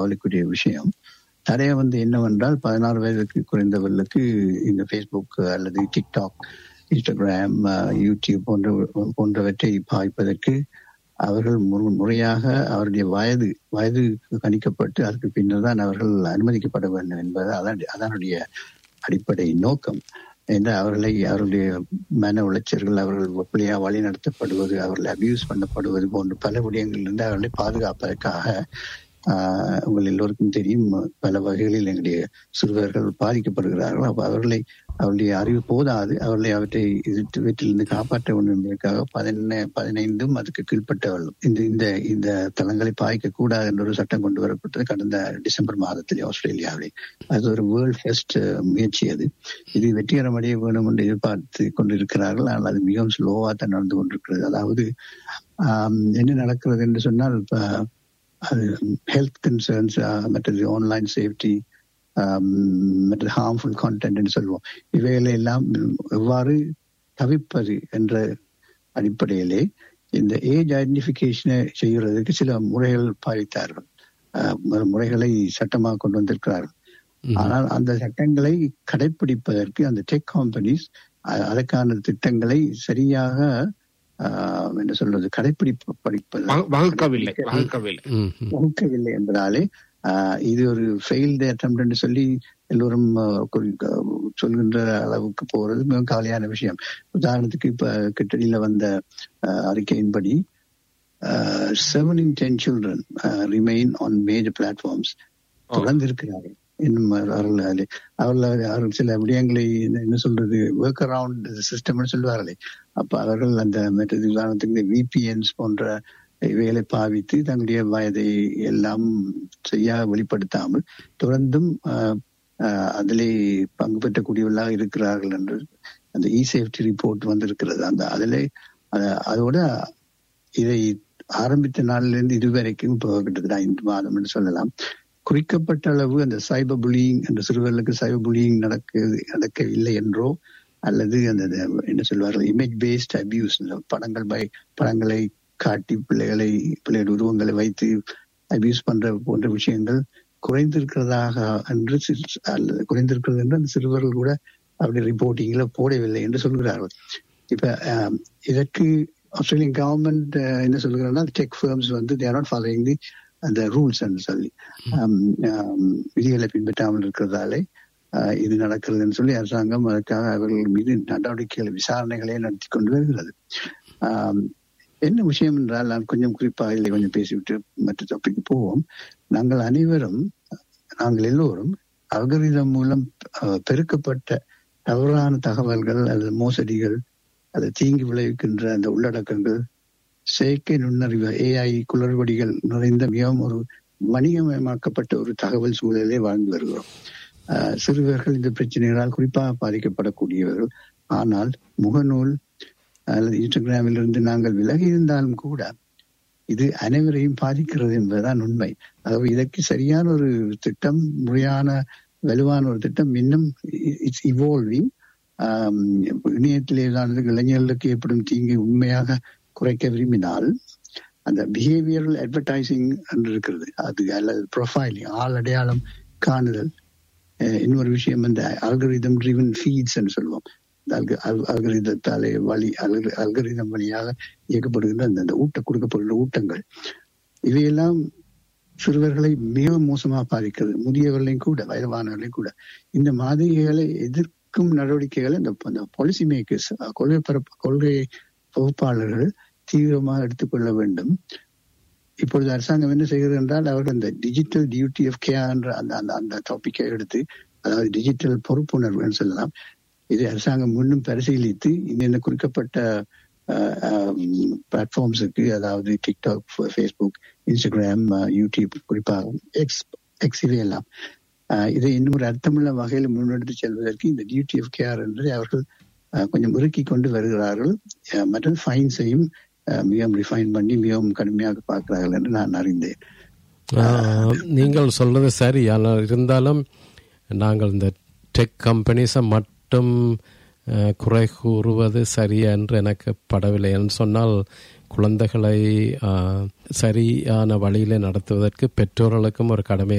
கவலைக்குரிய விஷயம் தடை வந்து என்னவென்றால் பதினாறு வயதுக்கு குறைந்தவர்களுக்கு இந்த ஃபேஸ்புக் அல்லது டிக்டாக் இன்ஸ்டாகிராம் யூடியூப் போன்ற போன்றவற்றை பாய்ப்பதற்கு அவர்கள் முறை- முறையாக அவருடைய வயது வயது கணிக்கப்பட்டு அதற்கு பின்னர் தான் அவர்கள் அனுமதிக்கப்பட வேண்டும் என்பது அதான் அதனுடைய அடிப்படை நோக்கம் என்ற அவர்களை அவருடைய மன உளைச்சல்கள் அவர்கள் எப்படியா வழி நடத்தப்படுவது அவர்கள் அபியூஸ் பண்ணப்படுவது போன்ற பல விடயங்களிலிருந்து அவர்களை பாதுகாப்பதற்காக ஆஹ், உங்கள் எல்லோருக்கும் தெரியும் பல வகைகளில் எங்களுடைய சிறுவர்கள் பாதிக்கப்படுகிறார்கள் அப்ப அவர்களை அவருடைய அறிவு போதாது அவர்களை அவற்றை எதிர்த்து வீட்டிலிருந்து காப்பாற்ற வேண்டும் என்பதற்காக பதினெ பதினைந்தும் அதுக்கு கீழ்ப்பட்டவர்கள் இந்த இந்த இந்த தளங்களை பாய்க்க கூடாது என்ற ஒரு சட்டம் கொண்டு வரப்பட்டது கடந்த டிசம்பர் மாதத்தில் ஆஸ்திரேலியாவில் அது ஒரு வேர்ல்ட் ஃபெஸ்ட் முயற்சி அது இது வெற்றிகரம் அடைய வேண்டும் என்று எதிர்பார்த்து கொண்டிருக்கிறார்கள் ஆனால் அது மிகவும் ஸ்லோவா தான் நடந்து கொண்டிருக்கிறது அதாவது ஆம், என்ன நடக்கிறது என்று சொன்னால் இப்ப அது ஹெல்த் கன்சர்ன்ஸ் மற்றது ஆன்லைன் சேஃப்டி மற்றது ஹார்ம்ஃபுல் கான்டென்ட் என்று சொல்லுவோம் இவைகளை எல்லாம் எவ்வாறு தவிர்ப்பது என்ற அடிப்படையிலே இந்த ஏஜ் ஐடென்டிபிகேஷனை செய்கிறதுக்கு சில முறைகள் பாவித்தார்கள் ஆஹ் மு- முறைகளை சட்டமாக கொண்டு வந்திருக்கிறார்கள் ஆனால் அந்த சட்டங்களை கடைபிடிப்பதற்கு அந்த டெக் கம்பெனிஸ் அதற்கான திட்டங்களை சரியாக ஆஹ், என்ன சொல்றது கடைபிடிப்பு படிப்பது வகு- வகுக்கவில்லை வகுக்கவில்லை ம், ம். வகுக்கவில்லை என்பதாலே ஆஹ், இது ஒரு ஃபெயில்டு அட்டம் என்று சொல்லி எல்லோரும் ஆஹ், குறி- க- சொல்கின்ற அளவுக்கு போறது மிகவும் கவலையான விஷயம் உதாரணத்துக்கு இப்ப கிட்டடியில வந்த ஆஹ், அறிக்கையின்படி seven in ten children remain on major platforms தொடர்ந்து இருக்கிறார்கள் இன்னும் அவர்கள் அதிலே- அவர்கள் அவர்கள் சில விடயங்களை என்ன என்ன சொல்றது ஒர்க் அரவுண்ட் சிஸ்டம்னு சொல்லுவார்களே அப்ப அவர்கள் அந்த மற்றது உதாரணத்துக்கு விபிஎன்ஸ் போன்ற இவைகளை பாவித்து தங்களுடைய வயதை எல்லாம் செய்ய வெளிப்படுத்தாமல் தொடர்ந்தும் ஆஹ், ஆஹ், அதிலே பங்கு பெற்றக்கூடியவர்களாக இருக்கிறார்கள் என்று அந்த இ சேஃப்டி ரிப்போர்ட் வந்திருக்கிறது அந்த அதிலே அஹ், அதோட இதை ஆரம்பித்த நாளிலிருந்து இதுவரைக்கும் இப்போ கிட்டத்தட்ட ஐந்து மாதம் என்று சொல்லலாம் குறிக்கப்பட்ட அளவு அந்த சைபர் புலியிங் அந்த சிறுவர்களுக்கு சைபர் புலியிங் நடக்க நடக்கவில்லை என்றோ அல்லது அந்த அந்த என்ன சொல்வார்கள் இமேஜ் பேஸ்ட் அபியூஸ் படங்கள் பை படங்களை காட்டி பிள்ளைகளை பிள்ளைகள் உருவங்களை வைத்து அபியூஸ் பண்ற போன்ற விஷயங்கள் குறைந்திருக்கிறதாக என்று சி- அல்லது குறைந்திருக்கிறது என்று அந்த சிறுவர்கள் கூட அப்படி ரிப்போர்ட்டிங்ல போடவில்லை என்று சொல்கிறார்கள் இப்ப ஆம், இதற்கு ஆஸ்திரேலியன் கவர்மெண்ட் என்ன சொல்கிறாங்கன்னா டெக் ஃபர்ம்ஸ் வந்து தேர் நாட் ஃபாலோயிங் தி அந்த ரூல்ஸ் சொல்லி ஆம், ஆம், விதிகளை பின்பற்றாமல் இருக்கிறதாலே ஆஹ், இது நடக்கிறதுன்னு சொல்லி அரசாங்கம் அதற்காக அவர்கள் மீது நடவடிக்கைகள் விசாரணைகளை நடத்தி கொண்டு வருகிறது ஆம், என்ன விஷயம் என்றால் நான் கொஞ்சம் குறிப்பாக இதை கொஞ்சம் பேசிவிட்டு மற்ற டாபிக் போவோம் நாங்கள் அனைவரும் நாங்கள் எல்லோரும் அல்கரிதம் மூலம் அஹ், பெருக்கப்பட்ட தவறான தகவல்கள் அல்லது மோசடிகள் அல்லது தீங்கு விளைவிக்கின்ற அந்த உள்ளடக்கங்கள் செயற்கை நுண்ணறிவு ஏஐ குளறுபடிகள் நிறைந்த மிகவும் ஒரு வணிகமயமாக்கப்பட்ட ஒரு தகவல் சூழலே வாழ்ந்து வருகிறோம் அஹ், சிறுவர்கள் இந்த பிரச்சனைகளால் குறிப்பாக பாதிக்கப்படக்கூடியவர்கள் ஆனால் முகநூல் அல்லது இன்ஸ்டாகிராமில் இருந்து நாங்கள் விலகி இருந்தாலும் கூட இது அனைவரையும் பாதிக்கிறது என்பதுதான் உண்மை அதாவது இதற்கு சரியான ஒரு திட்டம் முறையான வலுவான ஒரு திட்டம் இன்னும் இட்ஸ் இவால்விங் இணையத்திலே தான் இளைஞர்களுக்கு ஏற்படும் தீங்கை உண்மையாக குறைக்க விரும்பினால் அந்த பிஹேவியரல் அட்வர்டைசிங் என்று இருக்கிறது அது அல்லது ப்ரொஃபைலிங் ஆள் அடையாளம் காணுதல் அஹ் இன்னொரு விஷயம் இந்த அல்கரிதம் ட்ரிவன் ஃபீட்ஸ் என்று சொல்லுவோம் அல்கரிதத்தாலே வழி அல்கரிதம் வழியாக இயக்கப்படுகின்ற அந்த அந்த ஊட்ட கொடுக்கப்படுகின்ற ஊட்டங்கள் இவையெல்லாம் சிறுவர்களை மிக மோசமாக பாதிக்கிறது முதியவர்களையும் கூட வயதானவர்களையும் கூட இந்த மாதிரிகளை எதிர்க்கும் நடவடிக்கைகளை இந்த பாலிசி மேக்கர்ஸ் கொள்கை பரப்பு கொள்கை வகுப்பாளர்கள் தீவிரமாக எடுத்துக்கொள்ள வேண்டும் இப்பொழுது அரசாங்கம் என்ன செய்கிறது என்றால் அவர்கள் அந்த டிஜிட்டல் டியூட்டி ஆஃப் கேர் என்ற அந்த அந்த அந்த டாபிக்கை எடுத்து அதாவது டிஜிட்டல் பொறுப்புணர்வுன்னு சொல்லலாம் இதை அரசாங்கம் மீண்டும் பரிசீலித்து இந்த குறிக்கப்பட்ட பிளாட்ஃபார்ம்ஸுக்கு அதாவது டிக்டாக் ஃபேஸ்புக் இன்ஸ்டாகிராம் யூடியூப் குறிப்பாக எக்ஸ் எக்ஸ் இவையெல்லாம் இதை இன்னும் ஒரு அர்த்தமுள்ள வகையில் முன்னெடுத்து செல்வதற்கு இந்த டியூட்டி ஆஃப் கேர் என்பதை அவர்கள் கொஞ்சம் இறுக்கி கொண்டு வருகிறார்கள் மற்றும் ஃபைன்ஸையும் மிகவும் ரிஃபைன் பண்ணி மிகவும் கடுமையாக பார்க்கிறார்கள் என்று நான் அறிந்தேன் நீங்கள் சொல்றது சரி ஆனால் இருந்தாலும் நாங்கள் இந்த டெக் கம்பெனிஸை மட்டும் குறை கூறுவது சரி என்று எனக்கு படவில்லை என்று சொன்னால் குழந்தைகளை ஆ, சரியான வழியில் நடத்துவதற்கு பெற்றோர்களுக்கும் ஒரு கடமை